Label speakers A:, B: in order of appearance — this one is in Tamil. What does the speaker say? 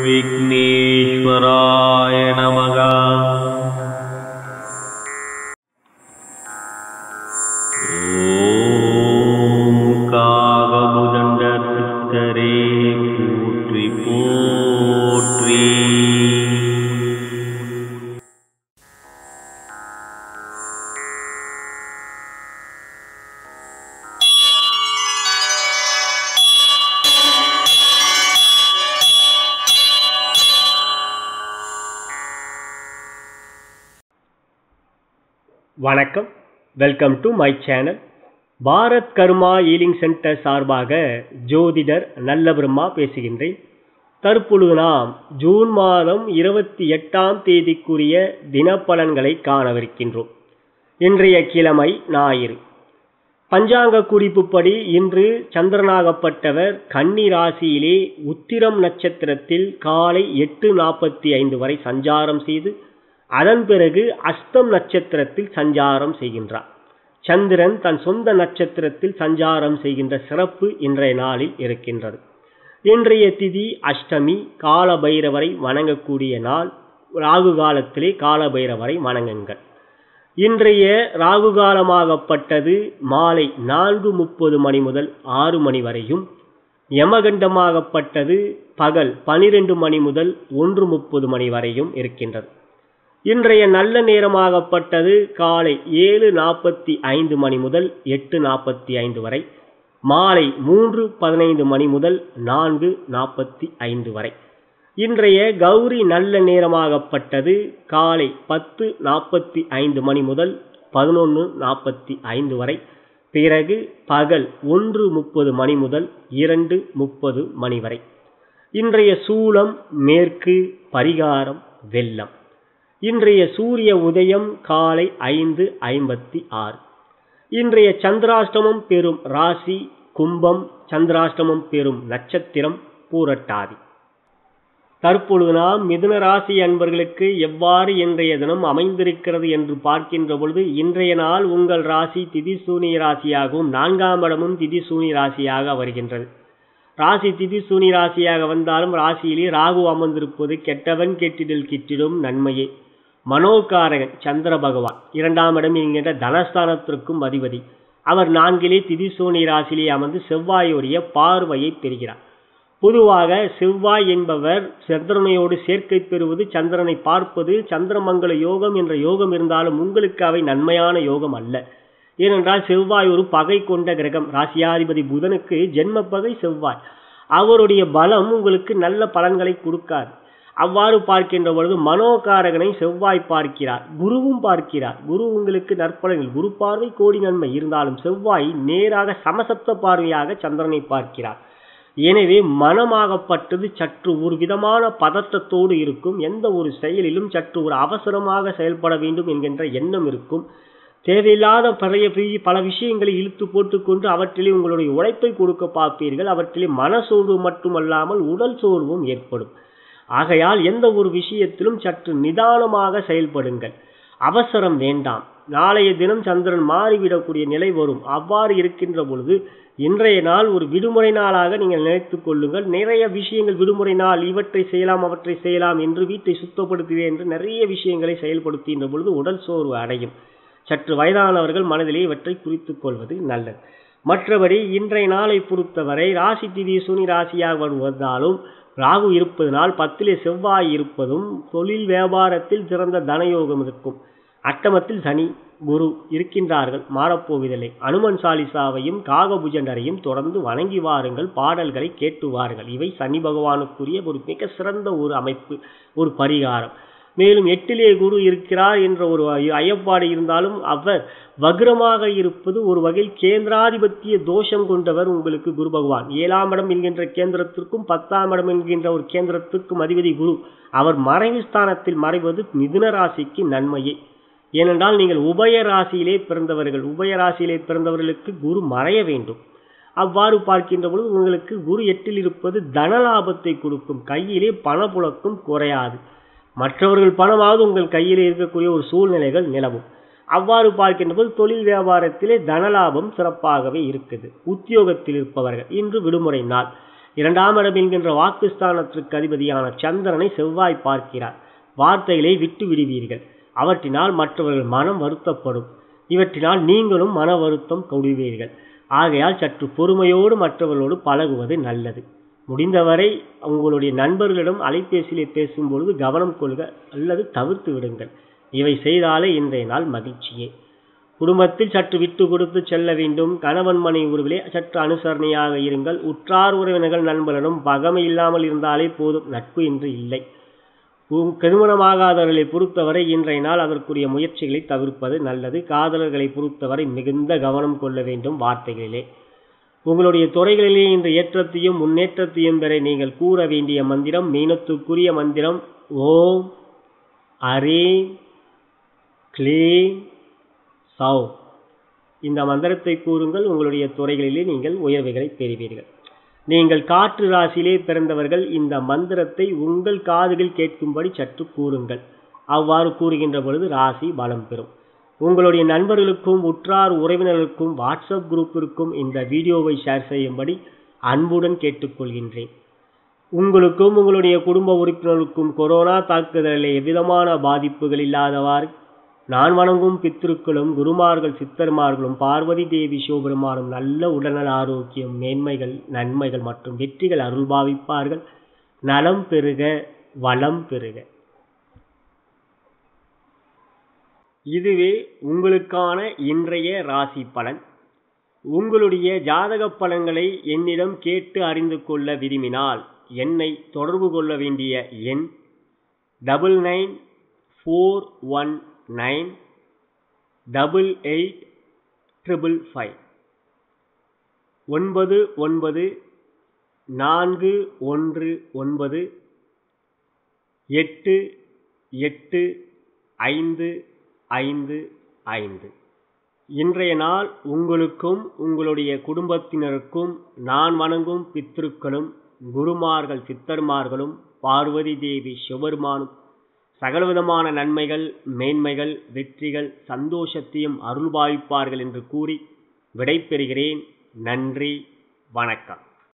A: विघ्नेश्वराय नमः ॐ कावमुदण्डसिद्धरे पोट्रि पोट्रि
B: வணக்கம் welcome to my channel Bharat Karma healing centre சார்பாக ஜோதிடர் நல்ல பிரம்மா பேசுகின்றேன் தற்பொழுது நாம் ஜூன் மாதம் இருபத்தி எட்டாம் தேதிக்குரிய தினப்பலன்களை காணவிருக்கின்றோம் இன்றைய கிழமை ஞாயிறு பஞ்சாங்க குறிப்புப்படி இன்று சந்திரனாகப்பட்டவர் கன்னி ராசியிலே உத்திரம் நட்சத்திரத்தில் காலை எட்டு நாற்பத்தி ஐந்து வரை சஞ்சாரம் செய்து அதன் பிறகு அஸ்தம் நட்சத்திரத்தில் சஞ்சாரம் செய்கின்றார் சந்திரன் தன் சொந்த நட்சத்திரத்தில் சஞ்சாரம் செய்கின்ற சிறப்பு இன்றைய நாளில் இருக்கின்றது இன்றைய திதி அஷ்டமி கால பைரவரை வணங்கக்கூடிய நாள் ராகு காலத்திலே கால பைரவரை வணங்குங்கள் இன்றைய ராகு காலமாகப்பட்டது மாலை நான்கு முப்பது மணி முதல் ஆறு மணி வரையும் யமகண்டமாகப்பட்டது பகல் பனிரெண்டு மணி முதல் ஒன்று முப்பது மணி வரையும் இருக்கின்றது இன்றைய நல்ல நேரமாகப்பட்டது காலை ஏழு நாற்பத்தி ஐந்து மணி முதல் எட்டு நாற்பத்தி ஐந்து வரை மாலை மூன்று பதினைந்து மணி முதல் நான்கு நாற்பத்தி ஐந்து வரை இன்றைய கௌரி நல்ல நேரமாகப்பட்டது காலை பத்து நாற்பத்தி ஐந்து மணி முதல் பதினொன்று நாற்பத்தி ஐந்து வரை பிறகு பகல் ஒன்று முப்பது மணி முதல் இரண்டு முப்பது மணி வரை இன்றைய சூலம் மேற்கு பரிகாரம் வெள்ளம் இன்றைய சூரிய உதயம் காலை ஐந்து ஐம்பத்தி ஆறு இன்றைய சந்திராஷ்டமம் பெறும் ராசி கும்பம் சந்திராஷ்டமம் பெறும் நட்சத்திரம் பூரட்டாதி தற்பொழுது நாம் மிதுன ராசி அன்பர்களுக்கு எவ்வாறு இன்றைய தினம் அமைந்திருக்கிறது என்று பார்க்கின்ற பொழுது இன்றைய நாள் உங்கள் ராசி திதிசூனி ராசியாகவும் நான்காம் இடமும் திதிசூனி ராசியாக வருகின்றது ராசி திதிசூனி ராசியாக வந்தாலும் ராசியிலே ராகு அமர்ந்திருப்பது கெட்டவன் கெட்டிடில் கிட்டிடும் நன்மையே மனோகாரகன் சந்திர பகவான் இரண்டாம் இடம் என்கின்ற தனஸ்தானத்திற்கும் அதிபதி அவர் நான்கிலே திதிசோனி ராசியிலே அமர்ந்து செவ்வாயுடைய பார்வையை பெறுகிறார் பொதுவாக செவ்வாய் என்பவர் சந்திரனையோடு சேர்க்கை பெறுவது சந்திரனை பார்ப்பது சந்திரமங்கல யோகம் என்ற யோகம் இருந்தாலும் உங்களுக்கு அவை நன்மையான யோகம் அல்ல ஏனென்றால் செவ்வாய் ஒரு பகை கொண்ட கிரகம் ராசியாதிபதி புதனுக்கு ஜென்ம பகை செவ்வாய் அவருடைய பலம் உங்களுக்கு நல்ல பலன்களை கொடுக்காது அவ்வாறு பார்க்கின்ற பொழுது மனோகாரகனை செவ்வாய் பார்க்கிறார் குருவும் பார்க்கிறார் குரு உங்களுக்கு நற்பலன்கள் குரு பார்வை கோடி நன்மை இருந்தாலும் செவ்வாய் நேராக சமசப்த பார்வையாக சந்திரனை பார்க்கிறார் எனவே மனமாகப்பட்டது சற்று ஒரு விதமான பதற்றத்தோடு இருக்கும் எந்த ஒரு செயலிலும் சற்று ஒரு அவசரமாக செயல்பட வேண்டும் என்கின்ற எண்ணம் இருக்கும் தேவையில்லாத பழைய பல விஷயங்களை இழுத்து போட்டுக்கொண்டு அவற்றிலே உங்களுடைய உழைப்பை கொடுக்க பார்ப்பீர்கள் அவற்றிலே மன சோர்வு மட்டுமல்லாமல் உடல் சோர்வும் ஏற்படும் ஆகையால் எந்த ஒரு விஷயத்திலும் சற்று நிதானமாக செயல்படுங்கள் அவசரம் வேண்டாம் நாளைய தினம் சந்திரன் மாறிவிடக்கூடிய நிலை வரும் அவ்வாறு இருக்கின்ற பொழுது இன்றைய நாள் ஒரு விடுமுறை நாளாக நீங்கள் நினைத்து கொள்ளுங்கள் நிறைய விஷயங்கள் விடுமுறை நாள் இவற்றை செய்யலாம் அவற்றை செய்யலாம் என்று வீட்டை சுத்தப்படுத்துவேன் என்று நிறைய விஷயங்களை செயல்படுத்துகின்ற பொழுது உடல் சோர்வு அடையும் சற்று வயதானவர்கள் மனதிலே இவற்றை குறித்துக் கொள்வது நல்லது மற்றபடி இன்றைய நாளை பொறுத்தவரை ராசி திதி சுனி ராசியாக வருவதாலும் ராகு இருப்பதனால் பத்திலே செவ்வாய் இருப்பதும் தொழில் வியாபாரத்தில் சிறந்த தனயோகம் இருக்கும் அட்டமத்தில் சனி குரு இருக்கின்றார்கள் மாறப்போவதில்லை அனுமன் சாலிசாவையும் காகபுஜண்டரையும் தொடர்ந்து வணங்கி வாருங்கள் பாடல்களை கேட்டுவார்கள் இவை சனி பகவானுக்குரிய ஒரு மிக சிறந்த ஒரு அமைப்பு ஒரு பரிகாரம் மேலும் எட்டிலே குரு இருக்கிறார் என்ற ஒரு ஐயப்பாடு இருந்தாலும் அவர் வக்ரமாக இருப்பது ஒரு வகையில் கேந்திராதிபத்திய தோஷம் கொண்டவர் உங்களுக்கு குரு பகவான் ஏழாம் இடம் என்கின்ற கேந்திரத்திற்கும் பத்தாம் இடம் என்கின்ற ஒரு கேந்திரத்திற்கும் அதிபதி குரு அவர் மறைவு ஸ்தானத்தில் மறைவது மிதுன ராசிக்கு நன்மையே ஏனென்றால் நீங்கள் உபய ராசியிலே பிறந்தவர்கள் உபய ராசியிலே பிறந்தவர்களுக்கு குரு மறைய வேண்டும் அவ்வாறு பார்க்கின்ற பொழுது உங்களுக்கு குரு எட்டில் இருப்பது தனலாபத்தை கொடுக்கும் கையிலே பணப்புழக்கம் குறையாது மற்றவர்கள் பணமாவது உங்கள் கையில் இருக்கக்கூடிய ஒரு சூழ்நிலைகள் நிலவும் அவ்வாறு பார்க்கின்ற போது தொழில் வியாபாரத்திலே தனலாபம் சிறப்பாகவே இருக்குது உத்தியோகத்தில் இருப்பவர்கள் இன்று விடுமுறை நாள் இரண்டாம் இடம் என்கின்ற வாக்குஸ்தானத்திற்கு அதிபதியான சந்திரனை செவ்வாய் பார்க்கிறார் வார்த்தைகளை விட்டு விடுவீர்கள் அவற்றினால் மற்றவர்கள் மனம் வருத்தப்படும் இவற்றினால் நீங்களும் மன வருத்தம் கொள்வீர்கள் ஆகையால் சற்று பொறுமையோடு மற்றவர்களோடு பழகுவது நல்லது முடிந்தவரை உங்களுடைய நண்பர்களிடம் அலைபேசியிலே பேசும்பொழுது கவனம் கொள்க அல்லது தவிர்த்து விடுங்கள் இவை செய்தாலே இன்றைய நாள் மகிழ்ச்சியே குடும்பத்தில் சற்று விட்டு கொடுத்து செல்ல வேண்டும் கணவன் மனை உறவிலே சற்று அனுசரணையாக இருங்கள் உற்றார் உறவினர்கள் நண்பர்களிடம் பகமை இல்லாமல் இருந்தாலே போதும் நட்பு என்று இல்லை திருமணமாகாதவர்களை பொறுத்தவரை இன்றைய நாள் அதற்குரிய முயற்சிகளை தவிர்ப்பது நல்லது காதலர்களை பொறுத்தவரை மிகுந்த கவனம் கொள்ள வேண்டும் வார்த்தைகளிலே உங்களுடைய துறைகளிலே இன்று ஏற்றத்தையும் முன்னேற்றத்தையும் பெற நீங்கள் கூற வேண்டிய மந்திரம் மீனத்துக்குரிய மந்திரம் ஓம் அரே க்ளீம் சவ் இந்த மந்திரத்தை கூறுங்கள் உங்களுடைய துறைகளிலே நீங்கள் உயர்வுகளை பெறுவீர்கள் நீங்கள் காற்று ராசியிலே பிறந்தவர்கள் இந்த மந்திரத்தை உங்கள் காதுகள் கேட்கும்படி சற்று கூறுங்கள் அவ்வாறு கூறுகின்ற பொழுது ராசி பலம் பெறும் உங்களுடைய நண்பர்களுக்கும் உற்றார் உறவினர்களுக்கும் வாட்ஸ்அப் குரூப்பிற்கும் இந்த வீடியோவை ஷேர் செய்யும்படி அன்புடன் கேட்டுக்கொள்கின்றேன் உங்களுக்கும் உங்களுடைய குடும்ப உறுப்பினர்களுக்கும் கொரோனா தாக்குதலில் எவ்விதமான பாதிப்புகள் இல்லாதவாறு நான் வணங்கும் பித்திருக்களும் குருமார்கள் சித்தர்மார்களும் பார்வதி தேவி சிவபெருமானும் நல்ல உடல்நல ஆரோக்கியம் மேன்மைகள் நன்மைகள் மற்றும் வெற்றிகள் அருள்பாவிப்பார்கள் நலம் பெறுக வளம் பெறுக இதுவே உங்களுக்கான இன்றைய ராசி பலன் உங்களுடைய ஜாதக பலன்களை என்னிடம் கேட்டு அறிந்து கொள்ள விரும்பினால் என்னை தொடர்பு கொள்ள வேண்டிய எண் double nine four one nine double eight triple five ஒன்பது ஒன்பது நான்கு ஒன்று ஒன்பது எட்டு எட்டு ஐந்து ஐந்து ஐந்து இன்றைய நாள் உங்களுக்கும் உங்களுடைய குடும்பத்தினருக்கும் நான் வணங்கும் பித்திருக்களும் குருமார்கள் சித்தர்மார்களும் பார்வதி தேவி சிவபெருமானும் சகலவிதமான நன்மைகள் மேன்மைகள் வெற்றிகள் சந்தோஷத்தையும் அருள்பாவிப்பார்கள் என்று கூறி விடைபெறுகிறேன் நன்றி வணக்கம்